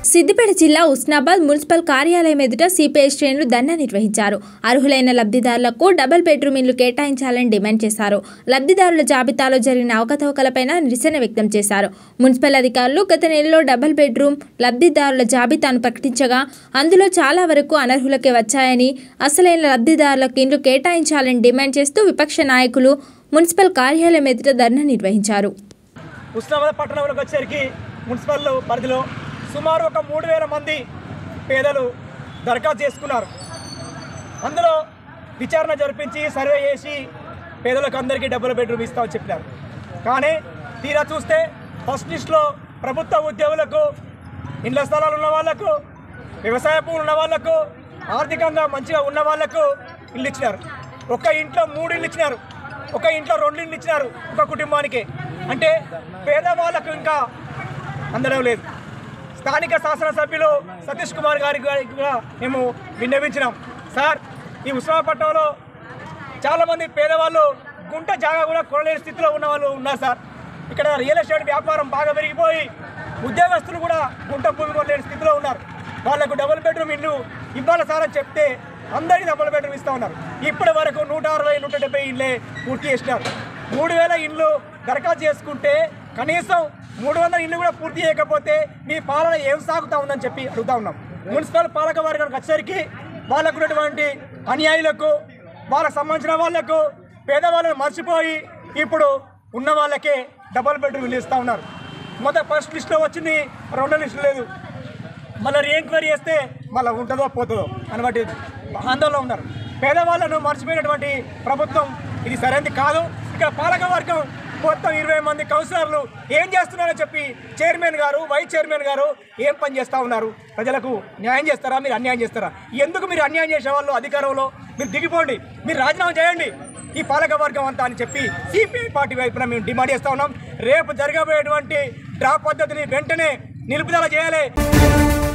సిద్దిపేట జిల్లా ఉస్నాబాద్ మున్సిపల్ కార్యాలయం ఎదుట సిపిఐ శ్రేణులు ధర్నా నిర్వహించారు అర్హులైన లబ్ధిదారులకు డబుల్ బెడ్రూమ్ ఇల్లు కేటాయించాలని డిమాండ్ చేశారు లబ్ధిదారుల జాబితాలో జరిగిన అవకతవకలపైన నిరసన వ్యక్తం చేశారు మున్సిపల్ అధికారులు గత నెలలో డబుల్ బెడ్రూమ్ లబ్ధిదారుల జాబితాను ప్రకటించగా అందులో చాలా వరకు అనర్హులకే వచ్చాయని అసలైన లబ్ధిదారులకు ఇండ్లు కేటాయించాలని డిమాండ్ చేస్తూ విపక్ష నాయకులు మున్సిపల్ కార్యాలయం ఎదుట ధర్నా నిర్వహించారు ఉస్నాబాద్ పట్టణంలోకి వచ్చేసరికి మున్సిపల్ పరిధిలో సుమారు ఒక మూడు వేల మంది పేదలు దరఖాస్తు చేసుకున్నారు అందులో విచారణ జరిపించి సర్వే చేసి పేదలకు అందరికీ డబుల్ బెడ్రూమ్ ఇస్తామని చెప్పినారు కానీ తీరా చూస్తే ఫస్ట్ లిస్ట్లో ప్రభుత్వ ఉద్యోగులకు ఇండ్ల స్థలాలు ఉన్న వాళ్లకు వ్యవసాయ భూములు ఉన్న వాళ్లకు ఆర్థికంగా మంచిగా ఉన్న వాళ్లకు ఇల్లు ఇచ్చినారు ఒక ఇంట్లో మూడు ఇల్లు ఇచ్చినారు ఒక ఇంట్లో రెండు ఇల్లు ఇచ్చినారు ఒక కుటుంబానికి అంటే పేదవాళ్ళకు ఇంకా అందడం లేదు స్థానిక శాసనసభ్యులు సతీష్ కుమార్ గారికి కూడా మేము విన్నవించినాం సార్ ఈ ఉత్సవపట్నంలో చాలామంది పేదవాళ్ళు గుంట జాగా కూడా కొనలేని స్థితిలో ఉన్న వాళ్ళు ఉన్నారు సార్ ఇక్కడ రియల్ ఎస్టేట్ వ్యాపారం బాగా పెరిగిపోయి ఉద్యోగస్తులు కూడా గుంట భూమి కొనలేని స్థితిలో ఉన్నారు వాళ్ళకు డబుల్ బెడ్రూమ్ ఇల్లు ఇవ్వాలి సార్ అని చెప్తే అందరికీ డబుల్ బెడ్రూమ్ ఇస్తా ఉన్నారు ఇప్పటి వరకు నూట అరవై నూట డెబ్బై ఇళ్ళే పూర్తి చేసినారు మూడు వేల ఇళ్ళు దరఖాస్తు చేసుకుంటే కనీసం మూడు వందల ఇళ్ళు కూడా పూర్తి చేయకపోతే మీ పాలన ఏం సాగుతా ఉందని చెప్పి అడుగుతా ఉన్నాం మున్సిపల్ పాలక వర్గానికి వచ్చేసరికి వాళ్ళకు ఉన్నటువంటి అన్యాయులకు వాళ్ళకు సంబంధించిన వాళ్లకు పేదవాళ్ళని మర్చిపోయి ఇప్పుడు ఉన్న వాళ్ళకే డబుల్ బెడ్రూమ్ ఇల్లు ఇస్తూ ఉన్నారు మొదట ఫస్ట్ లిస్ట్లో వచ్చింది రెండో లిస్టు లేదు మళ్ళీ రీఎంక్వైరీ చేస్తే మళ్ళీ ఉంటుందో పోతుందో అనబట్టి ఆందోళన ఉన్నారు పేదవాళ్ళను మర్చిపోయినటువంటి ప్రభుత్వం ఇది సరైనది కాదు ఇక్కడ పాలక వర్గం మొత్తం ఇరవై మంది కౌన్సిలర్లు ఏం చేస్తున్నారో చెప్పి చైర్మన్ గారు వైస్ చైర్మన్ గారు ఏం పని చేస్తూ ఉన్నారు ప్రజలకు న్యాయం చేస్తారా మీరు అన్యాయం చేస్తారా ఎందుకు మీరు అన్యాయం చేసే వాళ్ళు అధికారంలో మీరు దిగిపోండి మీరు రాజీనామా చేయండి ఈ పాలక వర్గం అంతా అని చెప్పి సిపిఐ పార్టీ వైపున మేము డిమాండ్ చేస్తా ఉన్నాం రేపు జరగబోయేటువంటి డ్రా పద్ధతిని వెంటనే నిలుపుదల చేయాలి